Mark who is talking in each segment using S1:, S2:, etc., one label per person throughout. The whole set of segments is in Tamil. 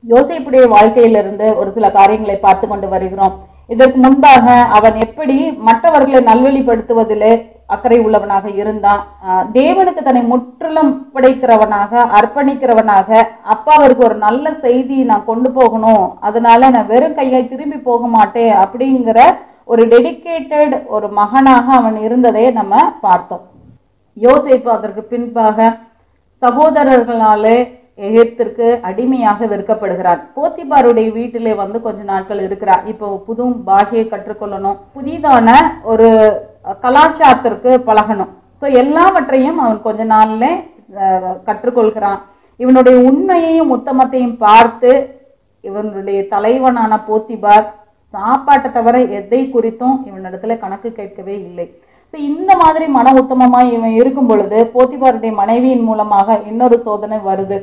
S1: யோசேப்புடைய வாழ்க்கையிலிருந்து ஒரு சில காரியங்களை பார்த்து கொண்டு வருகிறோம் இதற்கு முன்பாக அவன் எப்படி மற்றவர்களை நல்வழிப்படுத்துவதிலே அக்கறை உள்ளவனாக இருந்தான் ஆஹ் தேவனுக்கு தன்னை முற்றிலும் படைக்கிறவனாக அர்ப்பணிக்கிறவனாக அப்பா அவருக்கு ஒரு நல்ல செய்தி நான் கொண்டு போகணும் அதனால நான் வெறும் கையை திரும்பி போக மாட்டேன் அப்படிங்கிற ஒரு டெடிகேட்டட் ஒரு மகனாக அவன் இருந்ததை நம்ம பார்த்தோம் யோசேப்பு அதற்கு பின்பாக சகோதரர்களாலே எகிப்திற்கு அடிமையாக விற்கப்படுகிறான் போத்திபாருடைய வீட்டிலே வந்து கொஞ்ச நாட்கள் இருக்கிறார் இப்போ புது பாஷையை கற்றுக்கொள்ளணும் புதிதான ஒரு கலாச்சாரத்திற்கு பழகணும் ஸோ எல்லாவற்றையும் அவன் கொஞ்ச நாள்ல அஹ், கற்றுக்கொள்கிறான் இவனுடைய உண்மையையும் உத்தமத்தையும் பார்த்து இவனுடைய தலைவனான போத்திபார் சாப்பாட்டை தவிர எதை குறித்தும் இவனிடத்துல கணக்கு கேட்கவே இல்லை ஸோ இந்த மாதிரி மன உத்தமமாய் இவன் இருக்கும் பொழுது போத்திபாருடைய மனைவியின் மூலமாக இன்னொரு சோதனை வருது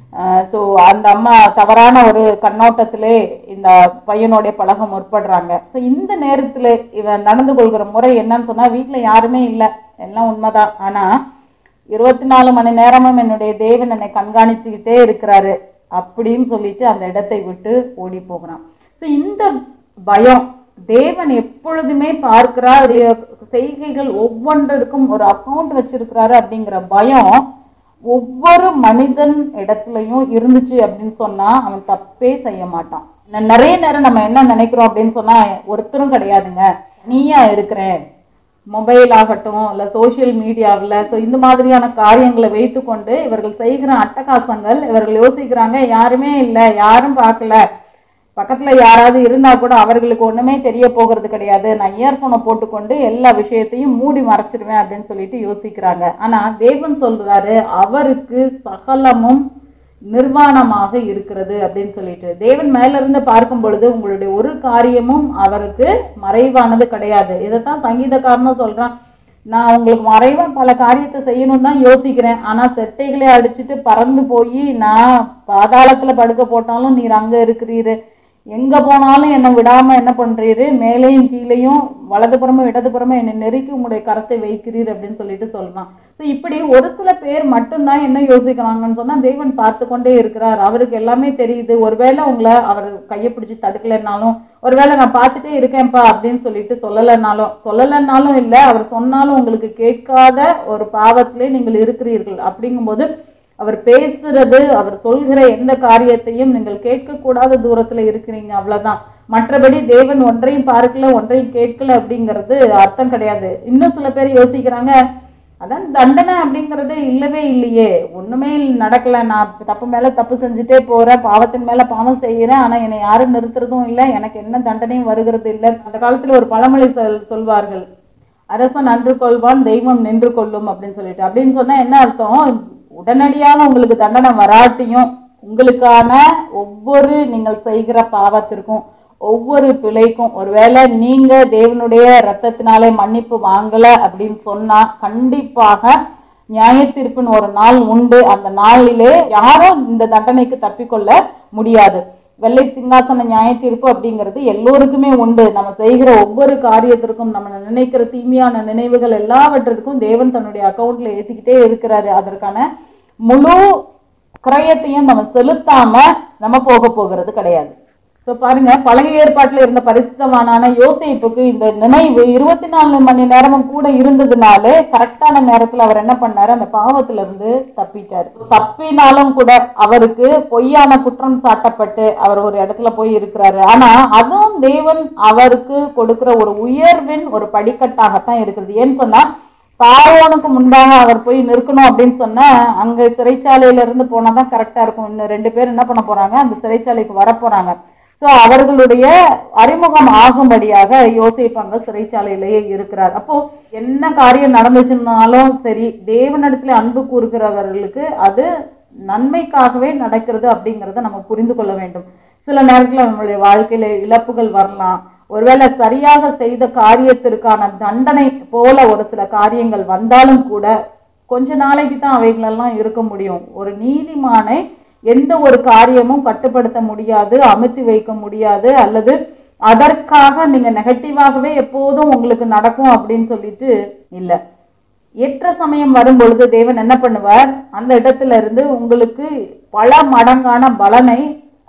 S1: ஸோ அந்த அம்மா தவறான ஒரு கண்ணோட்டத்திலே இந்த பையனோட பழக முற்படுறாங்க ஸோ இந்த நேரத்தில் இவன் நடந்து கொள்கிற முறை என்னன்னு சொன்னால் வீட்டில் யாருமே இல்லை எல்லாம் உண்மைதான் ஆனால் இருபத்தி நாலு மணி நேரமும் என்னுடைய தேவன் என்னை கண்காணித்துக்கிட்டே இருக்கிறாரு அப்படின்னு சொல்லிட்டு அந்த இடத்தை விட்டு ஓடி போகிறான் ஸோ இந்த பயம் தேவன் எப்பொழுதுமே பார்க்கிறார் அவருடைய செய்கைகள் ஒவ்வொன்றிற்கும் ஒரு அக்கௌண்ட் வச்சிருக்கிறாரு அப்படிங்கிற பயம் ஒவ்வொரு மனிதன் இடத்துலையும் இருந்துச்சு அப்படின்னு சொன்னா அவன் தப்பே செய்ய மாட்டான் ந- நிறைய நேரம் நம்ம என்ன நினைக்கிறோம் அப்படின்னு சொன்னா ஒருத்தரும் கிடையாதுங்க நீயா இருக்கிறேன் மொபைல் ஆகட்டும் இல்லை சோஷியல் மீடியாவில் ஸோ இந்த மாதிரியான காரியங்களை வைத்துக்கொண்டு இவர்கள் செய்கிற அட்டகாசங்கள் இவர்கள் யோசிக்கிறாங்க யாருமே இல்லை யாரும் பார்க்கல பக்கத்துல யாராவது இருந்தா கூட அவர்களுக்கு ஒண்ணுமே தெரிய போகிறது கிடையாது நான் இயர்ஃபோனை போட்டுக்கொண்டு எல்லா விஷயத்தையும் மூடி மறைச்சிடுவேன் அப்படின்னு சொல்லிட்டு யோசிக்கிறாங்க ஆனா தேவன் சொல்றாரு அவருக்கு சகலமும் நிர்வாணமாக இருக்கிறது அப்படின்னு சொல்லிட்டு தேவன் மேல இருந்து பார்க்கும் பொழுது உங்களுடைய ஒரு காரியமும் அவருக்கு மறைவானது கிடையாது இதைத்தான் சங்கீதக்காரனும் சொல்றான் நான் உங்களுக்கு மறைவா பல காரியத்தை செய்யணும் தான் யோசிக்கிறேன் ஆனா செட்டைகளை அடிச்சுட்டு பறந்து போய் நான் பாதாளத்துல படுக்க போட்டாலும் நீர் அங்க இருக்கிறீரு எங்க போனாலும் என்னை விடாம என்ன பண்றீரு மேலேயும் கீழேயும் வலதுபுறமும் இடதுபுறமும் என்னை நெருக்கி உங்களுடைய கரத்தை வைக்கிறீர் அப்படின்னு சொல்லிட்டு சொல்றான் ஸோ இப்படி ஒரு சில பேர் மட்டும்தான் என்ன யோசிக்கிறாங்கன்னு சொன்னா தேவன் பார்த்து கொண்டே இருக்கிறார் அவருக்கு எல்லாமே தெரியுது ஒருவேளை உங்களை அவர் கையை பிடிச்சி தடுக்கலைன்னாலும் ஒருவேளை நான் பார்த்துட்டே இருக்கேன்ப்பா அப்படின்னு சொல்லிட்டு சொல்லலைன்னாலும் சொல்லலைன்னாலும் இல்லை அவர் சொன்னாலும் உங்களுக்கு கேட்காத ஒரு பாவத்திலே நீங்கள் இருக்கிறீர்கள் அப்படிங்கும்போது அவர் பேசுறது அவர் சொல்கிற எந்த காரியத்தையும் நீங்கள் கேட்கக்கூடாத தூரத்துல இருக்கிறீங்க அவ்வளவுதான் மற்றபடி தேவன் ஒன்றையும் பார்க்கல ஒன்றையும் கேட்கல அப்படிங்கிறது அர்த்தம் கிடையாது இன்னும் சில பேர் யோசிக்கிறாங்க அதான் தண்டனை அப்படிங்கிறது இல்லவே இல்லையே ஒண்ணுமே நடக்கல நான் தப்பு மேல தப்பு செஞ்சுட்டே போறேன் பாவத்தின் மேல பாவம் செய்யறேன் ஆனா என்னை யாரும் நிறுத்துறதும் இல்லை எனக்கு என்ன தண்டனையும் வருகிறது இல்லை அந்த காலத்துல ஒரு பழமொழி சொல் சொல்வார்கள் அரசன் அன்று கொள்வான் தெய்வம் நின்று கொள்ளும் அப்படின்னு சொல்லிட்டு அப்படின்னு சொன்னா என்ன அர்த்தம் உடனடியாக உங்களுக்கு தண்டனை வராட்டியும் உங்களுக்கான ஒவ்வொரு நீங்கள் செய்கிற பாவத்திற்கும் ஒவ்வொரு பிழைக்கும் ஒருவேளை நீங்க தேவனுடைய ரத்தத்தினாலே மன்னிப்பு வாங்கல அப்படின்னு சொன்னா கண்டிப்பாக நியாயத்தீர்ப்பின் ஒரு நாள் உண்டு அந்த நாளிலே யாரும் இந்த தண்டனைக்கு தப்பிக்கொள்ள முடியாது வெள்ளை சிங்காசன நியாயத்தீர்ப்பு அப்படிங்கிறது எல்லோருக்குமே உண்டு நம்ம செய்கிற ஒவ்வொரு காரியத்திற்கும் நம்ம நினைக்கிற தீமையான நினைவுகள் எல்லாவற்றிற்கும் தேவன் தன்னுடைய அக்கௌண்ட்ல ஏத்திக்கிட்டே இருக்கிறாரு அதற்கான முழு கிரயத்தையும் நம்ம செலுத்தாம நம்ம போக போகிறது கிடையாது ஸோ பாருங்க பழைய ஏற்பாட்டில் இருந்த பரிசுத்தவானான யோசேப்புக்கு இந்த நினைவு இருபத்தி நாலு மணி நேரமும் கூட இருந்ததுனால கரெக்டான நேரத்துல அவர் என்ன பண்ணாரு அந்த பாவத்துல இருந்து தப்பிட்டாரு தப்பினாலும் கூட அவருக்கு பொய்யான குற்றம் சாட்டப்பட்டு அவர் ஒரு இடத்துல போய் இருக்கிறாரு ஆனா அதுவும் தேவன் அவருக்கு கொடுக்கிற ஒரு உயர்வின் ஒரு படிக்கட்டாகத்தான் இருக்குது ஏன்னு சொன்னா பார்வோனுக்கு முன்பாக அவர் போய் நிற்கணும் அப்படின்னு சொன்னா அங்க சிறைச்சாலையில இருந்து போனாதான் கரெக்டா இருக்கும் இன்னும் ரெண்டு பேர் என்ன பண்ண போறாங்க அந்த சிறைச்சாலைக்கு வர போறாங்க சோ அவர்களுடைய அறிமுகம் ஆகும்படியாக யோசிப்பு அங்க சிறைச்சாலையிலேயே இருக்கிறார் அப்போ என்ன காரியம் நடந்துச்சுன்னாலும் சரி தேவனிடத்துல அன்பு கூறுகிறவர்களுக்கு அது நன்மைக்காகவே நடக்கிறது அப்படிங்கிறத நம்ம புரிந்து கொள்ள வேண்டும் சில நேரத்துல நம்மளுடைய வாழ்க்கையில இழப்புகள் வரலாம் ஒருவேளை சரியாக செய்த காரியத்திற்கான தண்டனை போல ஒரு சில காரியங்கள் வந்தாலும் கூட கொஞ்ச நாளைக்கு தான் அவைகளெல்லாம் இருக்க முடியும் ஒரு நீதிமானை எந்த ஒரு காரியமும் கட்டுப்படுத்த முடியாது அமுத்தி வைக்க முடியாது அல்லது அதற்காக நீங்க நெகட்டிவாகவே எப்போதும் உங்களுக்கு நடக்கும் அப்படின்னு சொல்லிட்டு இல்லை ஏற்ற சமயம் வரும் பொழுது தேவன் என்ன பண்ணுவார் அந்த இடத்துல இருந்து உங்களுக்கு பல மடங்கான பலனை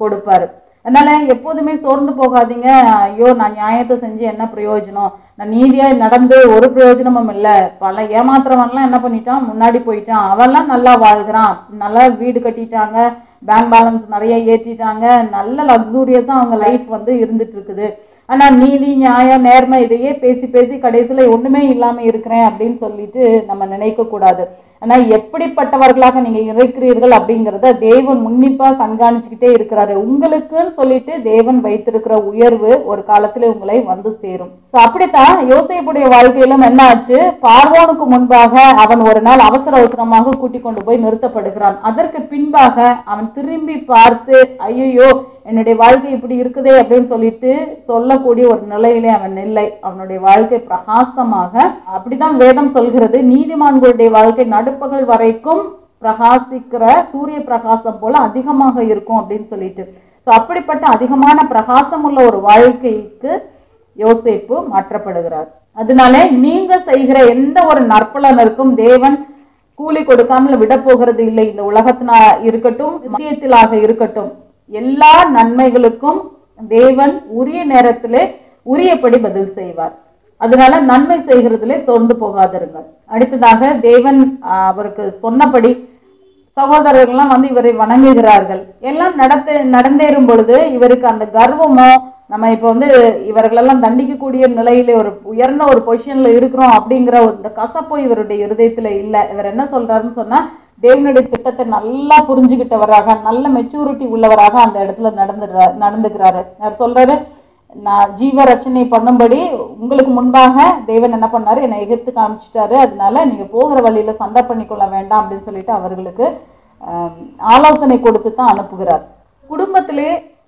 S1: கொடுப்பாரு அதனால எப்போதுமே சோர்ந்து போகாதீங்க ஐயோ நான் நியாயத்தை செஞ்சு என்ன பிரயோஜனம் நான் நீதியா நடந்து ஒரு பிரயோஜனமும் இல்லை பல ஏமாத்துறவன்லாம் என்ன பண்ணிட்டான் முன்னாடி போயிட்டான் அவன்லாம் நல்லா வாழ்கிறான் நல்லா வீடு கட்டிட்டாங்க பேங்க் பேலன்ஸ் நிறைய ஏற்றிட்டாங்க நல்ல லக்ஸூரியஸாக அவங்க லைஃப் வந்து இருந்துட்டு இருக்குது ஆனா நீதி நியாயம் நேர்மை இதையே பேசி பேசி கடைசியில ஒண்ணுமே இல்லாம இருக்கிறேன் அப்படின்னு சொல்லிட்டு நம்ம நினைக்க கூடாது ஆனா எப்படிப்பட்டவர்களாக நீங்க இருக்கிறீர்கள் அப்படிங்கிறத தேவன் உன்னிப்பா கண்காணிச்சுக்கிட்டே இருக்கிறாரு உங்களுக்குன்னு சொல்லிட்டு தேவன் வைத்திருக்கிற உயர்வு ஒரு காலத்துல உங்களை வந்து சேரும் So அப்படித்தான் யோசேப்புடைய வாழ்க்கையிலும் என்ன ஆச்சு பார்வோனுக்கு முன்பாக அவன் ஒரு நாள் அவசர அவசரமாக கூட்டிக் கொண்டு போய் நிறுத்தப்படுகிறான் அதற்கு பின்பாக அவன் திரும்பி பார்த்து ஐயோ என்னுடைய வாழ்க்கை இப்படி இருக்குதே அப்படின்னு சொல்லிட்டு சொல்லக்கூடிய ஒரு நிலையிலே அவன் இல்லை அவனுடைய வாழ்க்கை பிரகாசமாக அப்படிதான் வேதம் சொல்கிறது நீதிமான்களுடைய வாழ்க்கை நடுப்பகல் வரைக்கும் பிரகாசிக்கிற சூரிய பிரகாசம் போல அதிகமாக இருக்கும் அப்படின்னு சொல்லிட்டு ஸோ அப்படிப்பட்ட அதிகமான பிரகாசம் உள்ள ஒரு வாழ்க்கைக்கு யோசேப்பு மாற்றப்படுகிறார் அதனால நீங்க செய்கிற எந்த ஒரு நற்பலனருக்கும் தேவன் கூலி கொடுக்காமல் விட போகிறது இல்லை இந்த உலகத்தினா இருக்கட்டும் நித்தியத்திலாக இருக்கட்டும் எல்லா நன்மைகளுக்கும் தேவன் உரிய நேரத்திலே உரியபடி பதில் செய்வார் அதனால நன்மை செய்கிறதுலே சோர்ந்து போகாதிருங்கள் அடுத்ததாக தேவன் ஆஹ், அவருக்கு சொன்னபடி சகோதரர்கள்லாம் வந்து இவரை வணங்குகிறார்கள் எல்லாம் நடத்து நடந்தேறும் பொழுது இவருக்கு அந்த கர்வமோ நம்ம இப்போ வந்து இவர்களெல்லாம் தண்டிக்கக்கூடிய நிலையில ஒரு உயர்ந்த ஒரு பொசிஷன்ல இருக்கிறோம் அப்படிங்கிற ஒரு இந்த கசப்போ இவருடைய இருதயத்துல இல்லை இவர் என்ன சொல்றாருன்னு சொன்னா தேவனுடைய திட்டத்தை நல்லா புரிஞ்சுக்கிட்டவராக நல்ல மெச்சூரிட்டி உள்ளவராக அந்த இடத்துல நடந்துடுறா நடந்துக்கிறாரு அவர் சொல்றாரு நான் ஜீவ ரட்சணை பண்ணும்படி உங்களுக்கு முன்பாக தேவன் என்ன பண்ணாரு என்னை எகிப்து காமிச்சிட்டாரு அதனால நீங்க போகிற வழியில சண்டை பண்ணிக்கொள்ள வேண்டாம் அப்படின்னு சொல்லிட்டு அவர்களுக்கு ஆம், ஆலோசனை கொடுத்து தான் அனுப்புகிறார் குடும்பத்திலே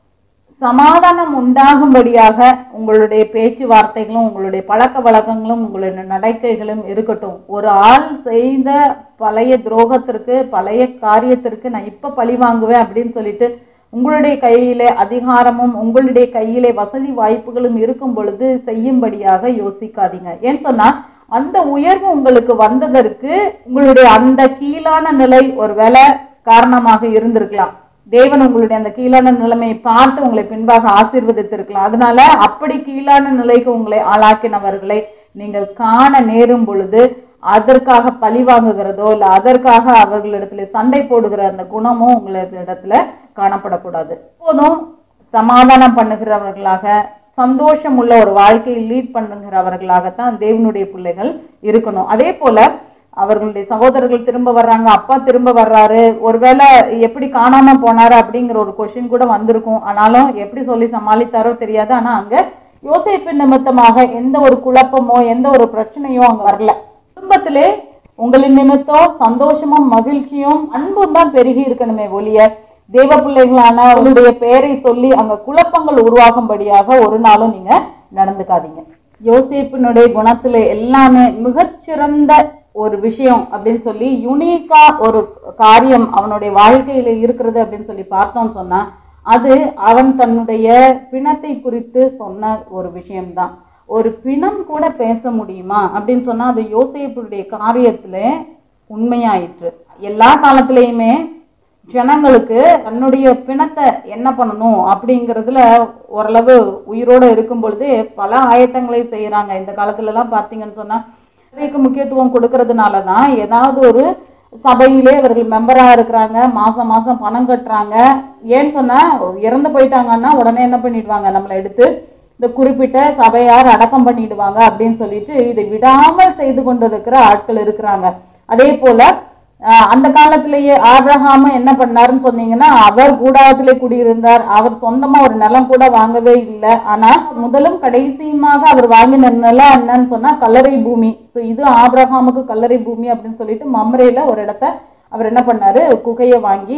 S1: சமாதானம் உண்டாகும்படியாக உங்களுடைய பேச்சுவார்த்தைகளும் உங்களுடைய பழக்க வழக்கங்களும் உங்களுடைய நடக்கைகளும் இருக்கட்டும் ஒரு ஆள் செய்த பழைய துரோகத்திற்கு பழைய காரியத்திற்கு நான் இப்ப பழி வாங்குவேன் அப்படின்னு சொல்லிட்டு உங்களுடைய கையிலே அதிகாரமும் உங்களுடைய கையிலே வசதி வாய்ப்புகளும் இருக்கும் பொழுது செய்யும்படியாக யோசிக்காதீங்க ஏன்னு சொன்னா அந்த உயர்வு உங்களுக்கு வந்ததற்கு உங்களுடைய அந்த கீழான நிலை ஒருவேளை காரணமாக இருந்திருக்கலாம் தேவன் உங்களுடைய அந்த கீழான நிலைமையை பார்த்து உங்களை பின்பாக ஆசீர்வதித்திருக்கலாம் அதனால அப்படி கீழான நிலைக்கு உங்களை ஆளாக்கினவர்களை நீங்கள் காண நேரும் பொழுது அதற்காக பழி வாங்குகிறதோ இல்லை அதற்காக அவர்களிடத்துல சண்டை போடுகிற அந்த குணமும் உங்களிடத்துல காணப்படக்கூடாது போதும் சமாதானம் பண்ணுகிறவர்களாக சந்தோஷம் உள்ள ஒரு வாழ்க்கையை லீட் பண்ணுகிறவர்களாகத்தான் தேவனுடைய பிள்ளைகள் இருக்கணும் அதே போல அவர்களுடைய சகோதரர்கள் திரும்ப வர்றாங்க அப்பா திரும்ப வர்றாரு ஒருவேளை எப்படி காணாம போனாரு அப்படிங்கிற ஒரு கொஷின் கூட வந்திருக்கும் ஆனாலும் எப்படி சொல்லி சமாளித்தாரோ தெரியாது ஆனா அங்க யோசேப்பு நிமித்தமாக எந்த ஒரு குழப்பமோ எந்த ஒரு பிரச்சனையோ அங்க வரல குடும்பத்திலே உங்களின் நிமித்தம் சந்தோஷமும் மகிழ்ச்சியும் அன்பும் தான் பெருகி இருக்கணுமே ஒழிய தேவ பிள்ளைகளான உங்களுடைய பெயரை சொல்லி அங்க குழப்பங்கள் உருவாகும்படியாக ஒரு நாளும் நீங்க நடந்துக்காதீங்க யோசேப்பினுடைய குணத்துல எல்லாமே மிகச்சிறந்த ஒரு விஷயம் அப்படின்னு சொல்லி யுனிக்கா ஒரு காரியம் அவனுடைய வாழ்க்கையில இருக்கிறது அப்படின்னு சொல்லி பார்த்தோம்னு சொன்னா அது அவன் தன்னுடைய பிணத்தை குறித்து சொன்ன ஒரு விஷயம்தான் ஒரு பிணம் கூட பேச முடியுமா அப்படின்னு சொன்னா அது யோசேப்புடைய காரியத்துல உண்மையாயிற்று எல்லா காலத்திலையுமே ஜனங்களுக்கு தன்னுடைய பிணத்தை என்ன பண்ணணும் அப்படிங்கிறதுல ஓரளவு உயிரோட இருக்கும் பொழுது பல ஆயத்தங்களை செய்யறாங்க இந்த காலத்துல எல்லாம் பார்த்தீங்கன்னு சொன்னா சபைக்கு முக்கியத்துவம் கொடுக்கறதுனால தான் ஏதாவது ஒரு சபையிலே இவர்கள் மெம்பரா இருக்கிறாங்க மாசம் மாசம் பணம் கட்டுறாங்க ஏன்னு சொன்னா இறந்து போயிட்டாங்கன்னா உடனே என்ன பண்ணிடுவாங்க நம்மளை எடுத்து இந்த குறிப்பிட்ட சபையார் அடக்கம் பண்ணிடுவாங்க அப்படின்னு சொல்லிட்டு இதை விடாமல் செய்து கொண்டிருக்கிற ஆட்கள் இருக்கிறாங்க அதே போல ஆஹ் அந்த காலத்திலேயே ஆபிரகாம என்ன பண்ணாருன்னு சொன்னீங்கன்னா அவர் கூடாரத்திலே குடியிருந்தார் அவர் சொந்தமா ஒரு நிலம் கூட வாங்கவே இல்லை ஆனா முதலும் கடைசியுமாக அவர் வாங்கின நிலம் என்னன்னு சொன்னா கல்லறை பூமி ஸோ இது ஆபிரகாமுக்கு கல்லறை பூமி அப்படின்னு சொல்லிட்டு மம்ரேல ஒரு இடத்த அவர் என்ன பண்ணாரு குகையை வாங்கி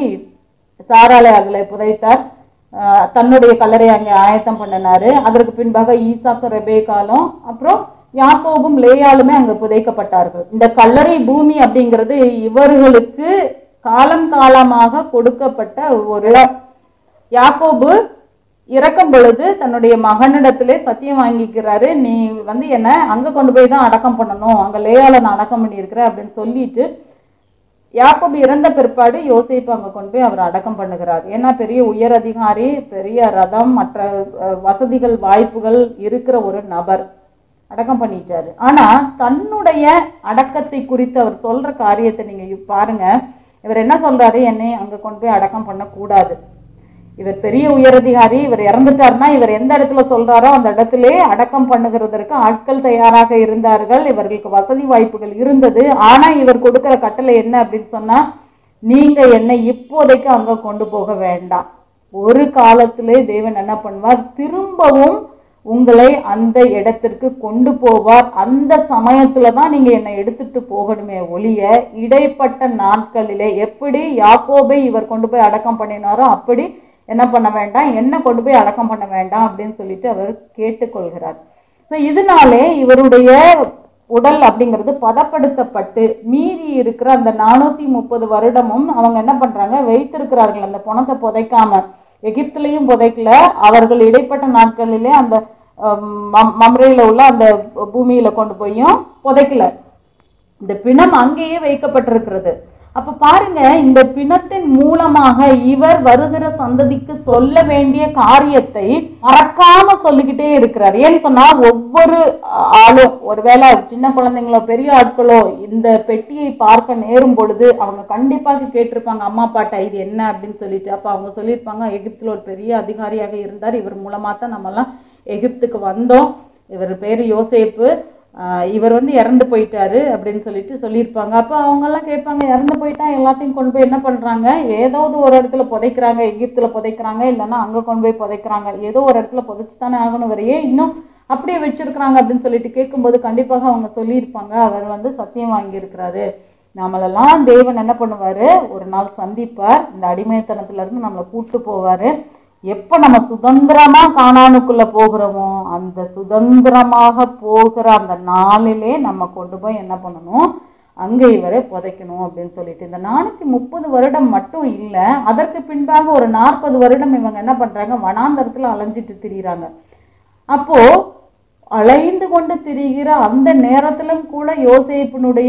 S1: சாராளை அதில் புதைத்தார் ஆஹ் தன்னுடைய கல்லறை அங்கே ஆயத்தம் பண்ணினாரு அதற்கு பின்பாக ஈசாக்கு ரெபேக்காலும் அப்புறம் யாக்கோபும் லேயாலுமே அங்க புதைக்கப்பட்டார்கள் இந்த கல்லறை பூமி அப்படிங்கிறது இவர்களுக்கு காலம் காலமாக கொடுக்கப்பட்ட ஒரு யாக்கோபு இறக்கும் பொழுது தன்னுடைய மகனிடத்திலே சத்தியம் வாங்கிக்கிறாரு நீ வந்து என்ன அங்க கொண்டு போய் தான் அடக்கம் பண்ணணும் அங்க லேயால நான் அடக்கம் பண்ணியிருக்கிறேன் அப்படின்னு சொல்லிட்டு யாக்கோபு இறந்த பிற்பாடு யோசேப்பு அங்க கொண்டு போய் அவர் அடக்கம் பண்ணுகிறார் ஏன்னா பெரிய உயர் அதிகாரி பெரிய ரதம் மற்ற அஹ், வசதிகள் வாய்ப்புகள் இருக்கிற ஒரு நபர் அடக்கம் பண்ணிட்டாரு ஆனா தன்னுடைய அடக்கத்தை குறித்து அவர் சொல்ற காரியத்தை நீங்க இ- பாருங்க இவர் என்ன சொல்றாரு என்னை அங்க கொண்டு போய் அடக்கம் பண்ணக்கூடாது இவர் பெரிய உயரதிகாரி இவர் இறந்துட்டாருன்னா இவர் எந்த இடத்துல சொல்றாரோ அந்த இடத்திலே அடக்கம் பண்ணுகிறதற்கு ஆட்கள் தயாராக இருந்தார்கள் இவர்களுக்கு வசதி வாய்ப்புகள் இருந்தது ஆனா இவர் கொடுக்கிற கட்டளை என்ன அப்படின்னு சொன்னா நீங்க என்னை இப்போதைக்கு அங்க கொண்டு போக வேண்டாம் ஒரு காலத்திலே தேவன் என்ன பண்ணுவார் திரும்பவும் உங்களை அந்த இடத்திற்கு கொண்டு போவார் அந்த சமயத்துல தான் நீங்க என்னை எடுத்துட்டு போகணுமே ஒழிய இடைப்பட்ட நாட்களிலே எப்படி யாக்கோபை இவர் கொண்டு போய் அடக்கம் பண்ணினாரோ அப்படி என்ன பண்ண வேண்டாம் என்ன கொண்டு போய் அடக்கம் பண்ண வேண்டாம் அப்படின்னு சொல்லிட்டு அவர் கேட்டுக்கொள்கிறார் ஸோ இதனாலே இவருடைய உடல் அப்படிங்கிறது பதப்படுத்தப்பட்டு மீதி இருக்கிற அந்த நானூத்தி முப்பது வருடமும் அவங்க என்ன பண்றாங்க வைத்திருக்கிறார்கள் அந்த பணத்தை புதைக்காம எகிப்திலையும் புதைக்கல அவர்கள் இடைப்பட்ட நாட்களிலே அந்த அஹ், மம்- மம்ரேல உள்ள அந்த பூமியில கொண்டு போயும் புதைக்கல இந்த பிணம் அங்கேயே வைக்கப்பட்டிருக்கிறது அப்ப பாருங்க இந்த பிணத்தின் மூலமாக இவர் வருகிற சந்ததிக்கு சொல்ல வேண்டிய காரியத்தை மறக்காம சொல்லிக்கிட்டே இருக்கிறார் ஏன்னு சொன்னா ஒவ்வொரு ஆ- ஆளும் ஒருவேளை சின்ன குழந்தைங்களோ பெரிய ஆட்களோ இந்த பெட்டியை பார்க்க நேரும் பொழுது அவங்க கண்டிப்பாக கேட்டிருப்பாங்க அம்மா அப்பாட்ட இது என்ன அப்படின்னு சொல்லிட்டு அப்ப அவங்க சொல்லியிருப்பாங்க எகிப்துல ஒரு பெரிய அதிகாரியாக இருந்தார் இவர் மூலமா தான் நம்மலாம் எகிப்துக்கு வந்தோம் இவர் பேரு யோசேப்பு ஆஹ் இவர் வந்து இறந்து போயிட்டாரு அப்படின்னு சொல்லிட்டு சொல்லியிருப்பாங்க அப்போ அவங்கெல்லாம் கேட்பாங்க இறந்து போயிட்டா எல்லாத்தையும் கொண்டு போய் என்ன பண்ணுறாங்க ஏதாவது ஒரு இடத்துல புதைக்கிறாங்க எகிப்தில் புதைக்கிறாங்க இல்லைன்னா அங்கே கொண்டு போய் புதைக்கிறாங்க ஏதோ ஒரு இடத்துல புதைச்சு தானே ஆகணும் வரையே இன்னும் அப்படியே வச்சிருக்கிறாங்க அப்படின்னு சொல்லிட்டு கேட்கும்போது கண்டிப்பாக அவங்க சொல்லியிருப்பாங்க அவர் வந்து சத்தியம் வாங்கியிருக்கிறாரு நம்மளெல்லாம் தேவன் என்ன பண்ணுவார் ஒரு நாள் சந்திப்பார் இந்த அடிமைத்தனத்துல இருந்து நம்மளை கூட்டு போவார் எப்போ நம்ம சுதந்திரமா காணானுக்குள்ள போகிறோமோ அந்த சுதந்திரமாக போகிற அந்த நாளிலே நம்ம கொண்டு போய் என்ன பண்ணணும் அங்கே இவரை புதைக்கணும் அப்படின்னு சொல்லிட்டு இந்த நானூற்றி முப்பது வருடம் மட்டும் இல்லை அதற்கு பின்பாக ஒரு நாற்பது வருடம் இவங்க என்ன பண்றாங்க வனாந்தரத்துல அலைஞ்சிட்டு திரியிறாங்க அப்போ அலைந்து கொண்டு திரிகிற அந்த நேரத்திலும் கூட யோசேப்பினுடைய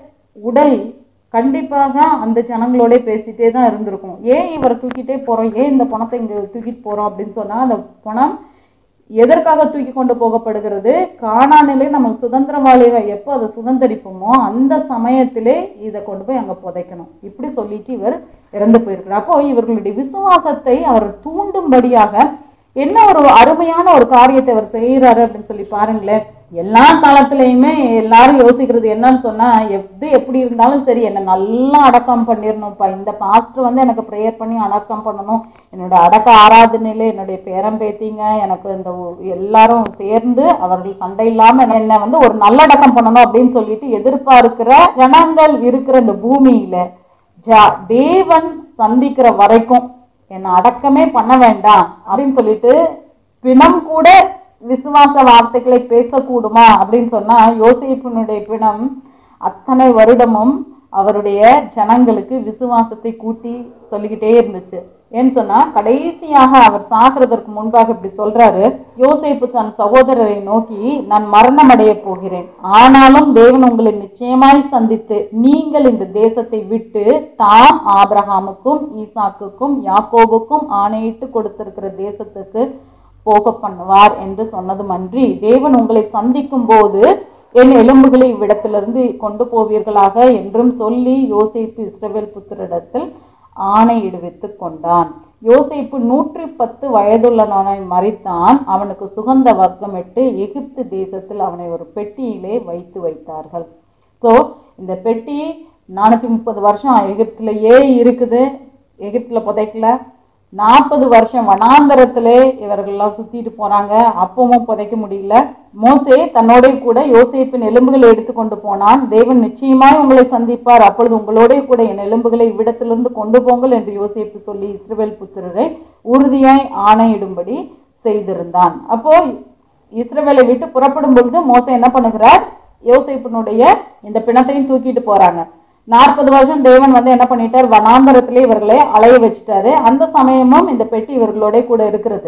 S1: உடல் கண்டிப்பாக அந்த ஜனங்களோட பேசிட்டே தான் இருந்திருக்கும் ஏன் இவரை தூக்கிட்டே போறோம் ஏன் இந்த பணத்தை இங்க தூக்கிட்டு போறோம் அப்படின்னு சொன்னா அந்த பணம் எதற்காக தூக்கி கொண்டு போகப்படுகிறது காணானிலே நம்ம சுதந்திரவாளிகள் எப்போ அதை சுதந்திரிப்போமோ அந்த சமயத்திலே இதை கொண்டு போய் அங்க புதைக்கணும் இப்படி சொல்லிட்டு இவர் இறந்து போயிருக்கிறார் அப்போ இவர்களுடைய விசுவாசத்தை அவர் தூண்டும்படியாக என்ன ஒரு அருமையான ஒரு காரியத்தை அவர் செய்யறாரு அப்படின்னு சொல்லி பாருங்களேன் எல்லா காலத்துலயுமே எல்லாரும் யோசிக்கிறது என்னன்னு சொன்னா எது எப்படி இருந்தாலும் சரி என்னை நல்லா அடக்கம் பண்ணிடணும்ப்பா இந்த பாஸ்டர் வந்து எனக்கு ப்ரேயர் பண்ணி அடக்கம் பண்ணணும் என்னோட அடக்க ஆராதனையில என்னுடைய பேரம்பேத்திங்க எனக்கு இந்த ஒ- எல்லாரும் சேர்ந்து அவர்கள் சண்டை இல்லாம என்னை வந்து ஒரு நல்லடக்கம் பண்ணணும் அப்படின்னு சொல்லிட்டு எதிர்பார்க்கிற ஜனங்கள் இருக்கிற இந்த பூமியில ஜா தேவன் சந்திக்கிற வரைக்கும் என்னை அடக்கமே பண்ண வேண்டாம் அப்படின்னு சொல்லிட்டு பிணம் கூட விசுவாச வார்த்தைகளை பேசக்கூடுமா அப்படின்னு சொன்னா யோசேப்பினுடைய பிணம் அத்தனை வருடமும் அவருடைய ஜனங்களுக்கு விசுவாசத்தை கூட்டி சொல்லிக்கிட்டே இருந்துச்சு ஏன்னு சொன்னா கடைசியாக அவர் சாகிறதற்கு முன்பாக இப்படி சொல்றாரு யோசேப்பு தன் சகோதரரை நோக்கி நான் மரணம் அடைய போகிறேன் ஆனாலும் தேவன் உங்களை நிச்சயமாய் சந்தித்து நீங்கள் இந்த தேசத்தை விட்டு தாம் ஆபிரகாமுக்கும் ஈசாக்குக்கும் யாக்கோபுக்கும் ஆணையிட்டு கொடுத்திருக்கிற தேசத்துக்கு போக பண்ணுவார் என்று சொன்னதுமன்றி தேவன் உங்களை சந்திக்கும் போது என் எலும்புகளை இவ்விடத்திலிருந்து கொண்டு போவீர்களாக என்றும் சொல்லி யோசேப்பு இஸ்ரவேல் புத்திரிடத்தில் ஆணையிடுவித்து கொண்டான் யோசேப்பு நூற்றி பத்து வயதுள்ளவனை மறித்தான் அவனுக்கு சுகந்த வர்க்கமிட்டு எகிப்து தேசத்தில் அவனை ஒரு பெட்டியிலே வைத்து வைத்தார்கள் ஸோ இந்த பெட்டி நானூற்றி முப்பது வருஷம் எகிப்திலேயே இருக்குது எகிப்தில் புதைக்கல நாற்பது வருஷம் வனாந்தரத்திலே இவர்கள்லாம் சுத்திட்டு போறாங்க அப்பவும் புதைக்க முடியல மோசே தன்னோட கூட யோசேப்பின் எலும்புகளை எடுத்துக்கொண்டு போனான் தேவன் நிச்சயமாய் உங்களை சந்திப்பார் அப்பொழுது உங்களோட கூட என் எலும்புகளை இவ்விடத்திலிருந்து கொண்டு போங்கள் என்று யோசேப்பு சொல்லி இஸ்ரவேல் புத்திரரை உறுதியாய் ஆணையிடும்படி செய்திருந்தான் அப்போ இஸ்ரவேலை விட்டு புறப்படும் பொழுது மோசே என்ன பண்ணுகிறார் யோசேப்பினுடைய இந்த பிணத்தையும் தூக்கிட்டு போறாங்க நாற்பது வருஷம் தேவன் வந்து என்ன பண்ணிட்டார் வனாந்தரத்திலே இவர்களை அலைய வச்சுட்டாரு அந்த சமயமும் இந்த பெட்டி இவர்களோட கூட இருக்கிறது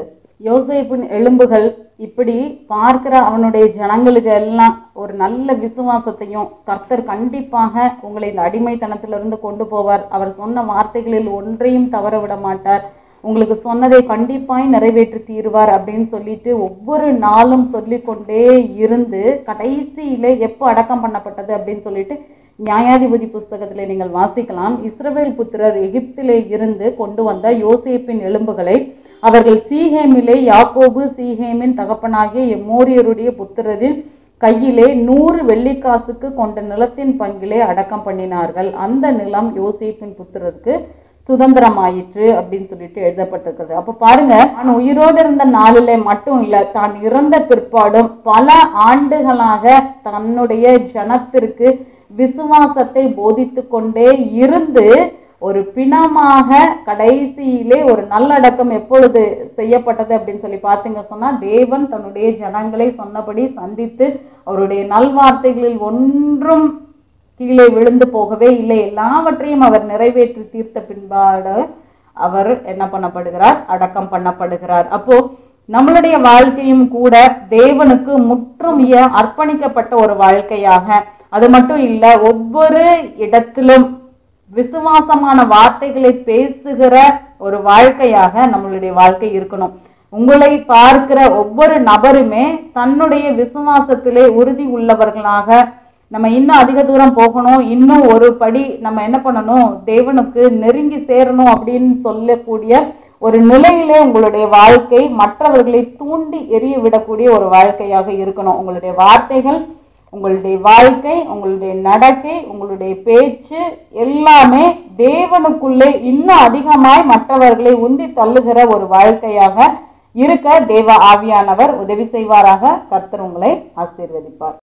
S1: யோசேப்பின் எலும்புகள் இப்படி பார்க்கிற அவனுடைய ஜனங்களுக்கு எல்லாம் ஒரு நல்ல விசுவாசத்தையும் கர்த்தர் கண்டிப்பாக உங்களை இந்த அடிமைத்தனத்திலிருந்து கொண்டு போவார் அவர் சொன்ன வார்த்தைகளில் ஒன்றையும் தவற விட மாட்டார் உங்களுக்கு சொன்னதை கண்டிப்பாய் நிறைவேற்றி தீர்வார் அப்படின்னு சொல்லிட்டு ஒவ்வொரு நாளும் சொல்லிக்கொண்டே இருந்து கடைசியில எப்போ அடக்கம் பண்ணப்பட்டது அப்படின்னு சொல்லிட்டு நியாயாதிபதி புஸ்தகத்தில் நீங்கள் வாசிக்கலாம் இஸ்ரவேல் புத்திரர் எகிப்திலே இருந்து கொண்டு வந்த யோசேப்பின் எலும்புகளை அவர்கள் சீஹேமிலே யாக்கோபு சீஹேமின் தகப்பனாகிய எம்மோரியருடைய புத்திரரின் கையிலே நூறு வெள்ளிக்காசுக்கு கொண்ட நிலத்தின் பங்கிலே அடக்கம் பண்ணினார்கள் அந்த நிலம் யோசேப்பின் புத்திரருக்கு சுதந்திரமாயிற்று அப்படின்னு சொல்லிட்டு எழுதப்பட்டிருக்கிறது அப்ப பாருங்க நான் உயிரோடு இருந்த நாளிலே மட்டும் இல்ல தான் இறந்த பிற்பாடும் பல ஆண்டுகளாக தன்னுடைய ஜனத்திற்கு விசுவாசத்தை போதித்து கொண்டே இருந்து ஒரு பிணமாக கடைசியிலே ஒரு நல்லடக்கம் எப்பொழுது செய்யப்பட்டது அப்படின்னு சொல்லி பார்த்தீங்க சொன்னா தேவன் தன்னுடைய ஜனங்களை சொன்னபடி சந்தித்து அவருடைய நல்வார்த்தைகளில் ஒன்றும் கீழே விழுந்து போகவே இல்லை எல்லாவற்றையும் அவர் நிறைவேற்றி தீர்த்த பின்பாடு அவர் என்ன பண்ணப்படுகிறார் அடக்கம் பண்ணப்படுகிறார் அப்போ நம்மளுடைய வாழ்க்கையும் கூட தேவனுக்கு முற்றுமைய அர்ப்பணிக்கப்பட்ட ஒரு வாழ்க்கையாக அது மட்டும் இல்ல ஒவ்வொரு இடத்திலும் விசுவாசமான வார்த்தைகளை பேசுகிற ஒரு வாழ்க்கையாக நம்மளுடைய வாழ்க்கை இருக்கணும் உங்களை பார்க்கிற ஒவ்வொரு நபருமே தன்னுடைய விசுவாசத்திலே உறுதி உள்ளவர்களாக நம்ம இன்னும் அதிக தூரம் போகணும் இன்னும் ஒரு படி நம்ம என்ன பண்ணணும் தேவனுக்கு நெருங்கி சேரணும் அப்படின்னு சொல்லக்கூடிய ஒரு நிலையிலே உங்களுடைய வாழ்க்கை மற்றவர்களை தூண்டி எரிய விடக்கூடிய ஒரு வாழ்க்கையாக இருக்கணும் உங்களுடைய வார்த்தைகள் உங்களுடைய வாழ்க்கை உங்களுடைய நடக்கை உங்களுடைய பேச்சு எல்லாமே தேவனுக்குள்ளே இன்னும் அதிகமாய் மற்றவர்களை உந்தி தள்ளுகிற ஒரு வாழ்க்கையாக இருக்க தேவ ஆவியானவர் உதவி செய்வாராக கர்த்தர் உங்களை ஆசீர்வதிப்பார்